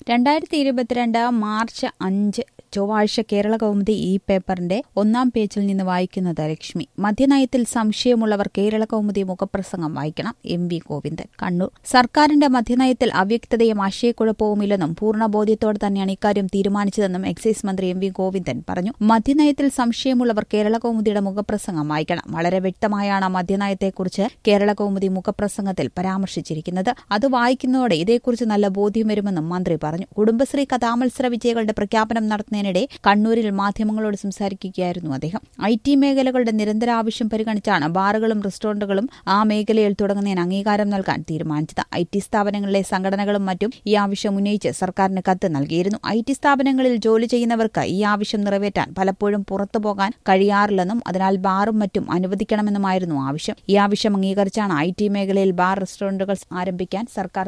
രണ്ടായിരത്തി ഇരുപത്തിരണ്ട് മാർച്ച് അഞ്ച് ചൊവ്വാഴ്ച കേരള കൗമുദി ഈ പേപ്പറിന്റെ ഒന്നാം പേജിൽ നിന്ന് വായിക്കുന്നത് ലക്ഷ്മി മദ്യനയത്തിൽ സംശയമുള്ളവർ കേരള കൗമുദി മുഖപ്രസംഗം വായിക്കണം എം വി ഗോവിന്ദൻ കണ്ണൂർ സർക്കാരിന്റെ മദ്യനയത്തിൽ അവ്യക്തതയും ആശയക്കുഴപ്പവുമില്ലെന്നും പൂർണ്ണ ബോധ്യത്തോടെ തന്നെയാണ് ഇക്കാര്യം തീരുമാനിച്ചതെന്നും എക്സൈസ് മന്ത്രി എം വി ഗോവിന്ദൻ പറഞ്ഞു മദ്യനയത്തിൽ സംശയമുള്ളവർ കേരള കൗമുദിയുടെ മുഖപ്രസംഗം വായിക്കണം വളരെ വ്യക്തമായാണ് മദ്യനയത്തെക്കുറിച്ച് കേരള കൗമുദി മുഖപ്രസംഗത്തിൽ പരാമർശിച്ചിരിക്കുന്നത് അത് വായിക്കുന്നതോടെ ഇതേക്കുറിച്ച് നല്ല ബോധ്യം വരുമെന്നും മന്ത്രി പറഞ്ഞു കുടുംബശ്രീ കഥാമത്സര വിജയികളുടെ പ്രഖ്യാപനം നടത്തുന്നതിനിടെ കണ്ണൂരിൽ മാധ്യമങ്ങളോട് സംസാരിക്കുകയായിരുന്നു അദ്ദേഹം ഐ ടി മേഖലകളുടെ നിരന്തര ആവശ്യം പരിഗണിച്ചാണ് ബാറുകളും റെസ്റ്റോറന്റുകളും ആ മേഖലയിൽ തുടങ്ങുന്നതിന് അംഗീകാരം നൽകാൻ തീരുമാനിച്ചത് ഐ ടി സ്ഥാപനങ്ങളിലെ സംഘടനകളും മറ്റും ഈ ആവശ്യം ഉന്നയിച്ച് സർക്കാരിന് കത്ത് നൽകിയിരുന്നു ഐ ടി സ്ഥാപനങ്ങളിൽ ജോലി ചെയ്യുന്നവർക്ക് ഈ ആവശ്യം നിറവേറ്റാൻ പലപ്പോഴും പുറത്തു പോകാൻ കഴിയാറില്ലെന്നും അതിനാൽ ബാറും മറ്റും അനുവദിക്കണമെന്നുമായിരുന്നു ആവശ്യം ഈ ആവശ്യം അംഗീകരിച്ചാണ് ഐ ടി മേഖലയിൽ ബാർ റെസ്റ്റോറന്റുകൾ ആരംഭിക്കാൻ സർക്കാർ